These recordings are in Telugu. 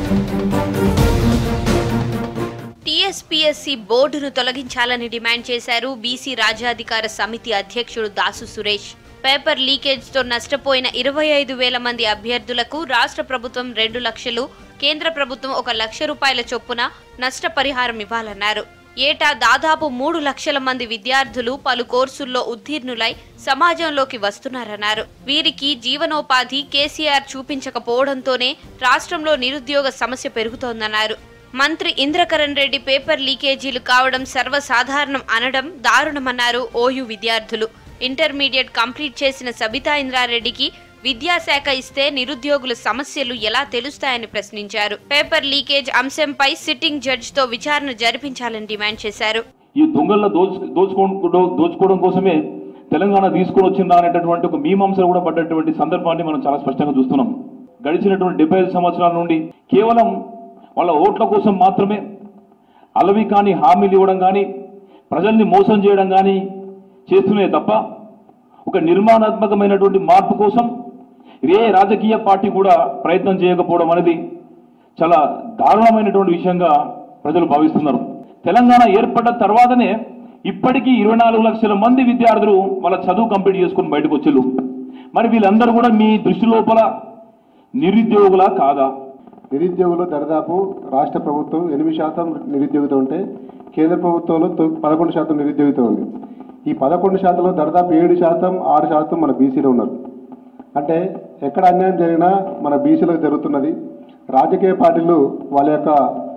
టీఎస్పీఎస్సీ బోర్డును తొలగించాలని డిమాండ్ చేశారు బీసీ రాజ్యాధికార సమితి అధ్యక్షుడు దాసు సురేష్ పేపర్ లీకేజ్తో నష్టపోయిన ఇరవై ఐదు వేల మంది అభ్యర్థులకు రాష్ట్ర ప్రభుత్వం రెండు లక్షలు కేంద్ర ప్రభుత్వం ఒక లక్ష రూపాయల చొప్పున నష్టపరిహారం ఇవ్వాలన్నారు ఏటా దాదాపు మూడు లక్షల మంది విద్యార్థులు పలు కోర్సుల్లో ఉత్తీర్ణులై సమాజంలోకి వస్తున్నారన్నారు వీరికి జీవనోపాధి కేసీఆర్ చూపించకపోవడంతోనే రాష్ట్రంలో నిరుద్యోగ సమస్య పెరుగుతోందన్నారు మంత్రి ఇంద్రకరణ్ రెడ్డి పేపర్ లీకేజీలు కావడం సర్వసాధారణం అనడం దారుణమన్నారు ఓయూ విద్యార్థులు ఇంటర్మీడియట్ కంప్లీట్ చేసిన సబితా ఇంద్రారెడ్డికి విద్యాశాఖ ఇస్తే నిరుద్యోగుల సమస్యలు ఎలా తెలుస్తాయని ప్రశ్నించారు పేపర్ లీకేజ్ అంశంపై సిట్టింగ్ జడ్జ్ తో విచారణ జరిపించాలని డిమాండ్ చేశారు ఈ దొంగల్లో దోచు దోచుకో దోచుకోవడం కోసమే తెలంగాణ తీసుకొని వచ్చిందా అనేటటువంటి ఒక మీమాంసలు కూడా పడ్డటువంటి సందర్భాన్ని మనం చాలా స్పష్టంగా చూస్తున్నాం గడిచినటువంటి డెబ్బై ఐదు సంవత్సరాల నుండి కేవలం వాళ్ళ ఓట్ల కోసం మాత్రమే అలవి కాని హామీలు ఇవ్వడం కానీ ప్రజల్ని మోసం చేయడం కానీ చేస్తున్నాయి తప్ప ఒక నిర్మాణాత్మకమైనటువంటి మార్పు కోసం ఏ రాజకీయ పార్టీ కూడా ప్రయత్నం చేయకపోవడం అనేది చాలా దారుణమైనటువంటి విషయంగా ప్రజలు భావిస్తున్నారు తెలంగాణ ఏర్పడ్డ తర్వాతనే ఇప్పటికీ ఇరవై నాలుగు లక్షల మంది విద్యార్థులు వాళ్ళ చదువు కంప్లీట్ చేసుకుని బయటకు వచ్చేళ్ళు మరి వీళ్ళందరూ కూడా మీ దృష్టి లోపల నిరుద్యోగులా కాదా నిరుద్యోగులు దరిదాపు రాష్ట్ర ప్రభుత్వం ఎనిమిది శాతం నిరుద్యోగిత ఉంటే కేంద్ర ప్రభుత్వంలో తొ- పదకొండు శాతం నిరుద్యోగిత ఉంది ఈ పదకొండు శాతంలో దరిదాపు ఏడు శాతం ఆరు శాతం మన బీసీలో ఉన్నారు అంటే ఎక్కడ అన్యాయం జరిగినా మన బీసీలకు జరుగుతున్నది రాజకీయ పార్టీలు వాళ్ళ యొక్క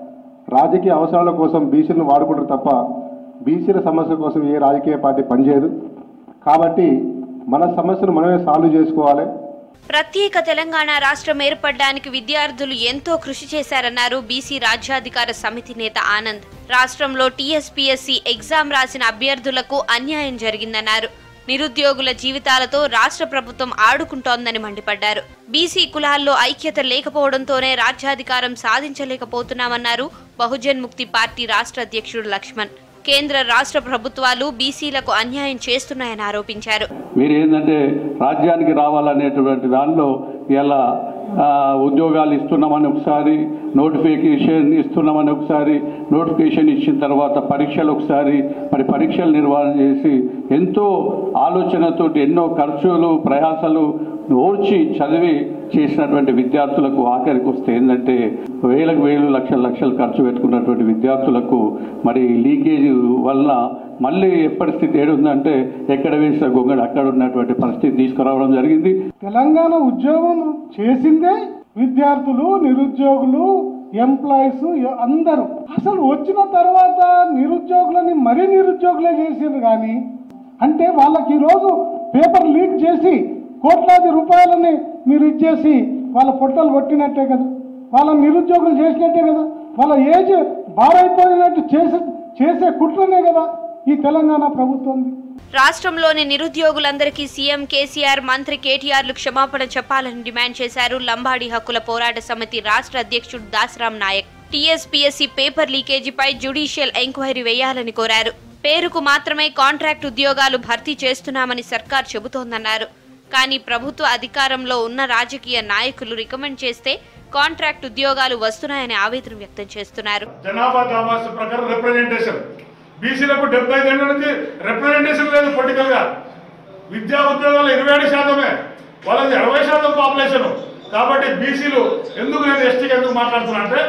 రాజకీయ అవసరాల కోసం బీసీలను వాడుకుంటారు తప్ప బీసీల సమస్య కోసం ఏ రాజకీయ పార్టీ పనిచేయదు కాబట్టి మన సమస్యను మనమే సాల్వ్ చేసుకోవాలి ప్రత్యేక తెలంగాణ రాష్ట్రం ఏర్పడడానికి విద్యార్థులు ఎంతో కృషి చేశారన్నారు బీసీ రాజ్యాధికార సమితి నేత ఆనంద్ రాష్ట్రంలో టీఎస్పీఎస్సీ ఎగ్జామ్ రాసిన అభ్యర్థులకు అన్యాయం జరిగిందన్నారు నిరుద్యోగుల జీవితాలతో రాష్ట్ర ప్రభుత్వం ఆడుకుంటోందని మండిపడ్డారు బీసీ కులాల్లో ఐక్యత లేకపోవడంతోనే రాజ్యాధికారం సాధించలేకపోతున్నామన్నారు బహుజన్ ముక్తి పార్టీ రాష్ట్ర అధ్యక్షుడు లక్ష్మణ్ కేంద్ర రాష్ట్ర ప్రభుత్వాలు బీసీలకు అన్యాయం చేస్తున్నాయని ఆరోపించారు మీరు ఏంటంటే రాజ్యానికి రావాలనేటువంటి దానిలో ఇలా ఆ, ఉద్యోగాలు ఇస్తున్నామని ఒకసారి నోటిఫికేషన్ ఇస్తున్నామని ఒకసారి నోటిఫికేషన్ ఇచ్చిన తర్వాత పరీక్షలు ఒకసారి మరి పరీక్షలు నిర్వహణ చేసి ఎంతో ఆలోచనతోటి ఎన్నో ఖర్చులు ప్రయాసాలు ఓర్చి చదివి చేసినటువంటి విద్యార్థులకు ఆఖరికి వస్తే ఏంటంటే వేలకు వేలు లక్షల లక్షలు ఖర్చు పెట్టుకున్నటువంటి విద్యార్థులకు మరి లీకేజ్ వల్ల మళ్ళీ పరిస్థితి ఏడుందంటే ఎక్కడ వేసిన గొంగడు అక్కడ ఉన్నటువంటి పరిస్థితి తీసుకురావడం జరిగింది తెలంగాణ ఉద్యోగం చేసిందే విద్యార్థులు నిరుద్యోగులు ఎంప్లాయీస్ అందరూ అసలు వచ్చిన తర్వాత నిరుద్యోగులని మరీ నిరుద్యోగులే చేసిండ్రు కానీ అంటే వాళ్ళకి ఈరోజు పేపర్ లీక్ చేసి కోట్లాది రూపాయలని మీరు ఇచ్చేసి వాళ్ళ పొట్టలు కొట్టినట్టే కదా వాళ్ళ నిరుద్యోగులు చేసినట్టే కదా వాళ్ళ ఏజ్ బారైపోయినట్టు చేసే చేసే కుట్రనే కదా ఈ తెలంగాణ ప్రభుత్వంది రాష్ట్రంలోని నిరుద్యోగులందరికీ సీఎం కేసీఆర్ మంత్రి కేటీఆర్లు క్షమాపణ చెప్పాలని డిమాండ్ చేశారు లంబాడి హక్కుల పోరాట సమితి రాష్ట్ర అధ్యక్షుడు దాసరాం నాయక్ టీఎస్పీఎస్సీ పేపర్ లీకేజీపై జ్యుడిషియల్ ఎంక్వైరీ వేయాలని కోరారు పేరుకు మాత్రమే కాంట్రాక్ట్ ఉద్యోగాలు భర్తీ చేస్తున్నామని సర్కార్ చెబుతోందన్నారు కానీ ప్రభుత్వ అధికారంలో ఉన్న రాజకీయ నాయకులు రికమెండ్ చేస్తే కాంట్రాక్ట్ ఉద్యోగాలు వస్తున్నాయని ఆవేదన వ్యక్తం చేస్తున్నారు జనాభా దామాస ప్రకారం రిప్రజెంటేషన్ బీసీలకు డెబ్బై ఐదేళ్ల నుంచి రిప్రజెంటేషన్ లేదు పొలిటికల్ గా విద్యా ఉద్యోగాలు ఇరవై ఏడు శాతమే వాళ్ళది అరవై శాతం పాపులేషన్ కాబట్టి బీసీలు ఎందుకు నేను ఎస్టీగా ఎందుకు మాట్లాడుతున్నా అంటే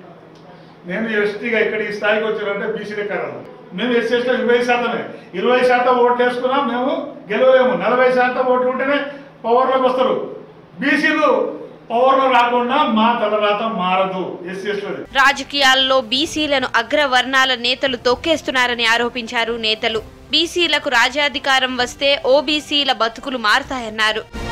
నేను ఎస్టీగా ఇక్కడ ఈ స్థాయికి వచ్చానంటే బీసీలే కారణం మేము ఎస్సీ ఎస్టీలో ఇరవై శాతమే ఇరవై శాతం ఓట్లు వేసుకున్నాం మేము గెలవలేము నలభై శాతం ఓట్లు ఉంటేనే పవర్లోకి వస్తారు బీసీలు పవర్లో రాకుండా మా తలరాత మారదు ఎస్సీ ఎస్టీలది రాజకీయాల్లో బీసీలను అగ్రవర్ణాల నేతలు తొక్కేస్తున్నారని ఆరోపించారు నేతలు బీసీలకు రాజ్యాధికారం వస్తే ఓబీసీల బతుకులు మారతాయన్నారు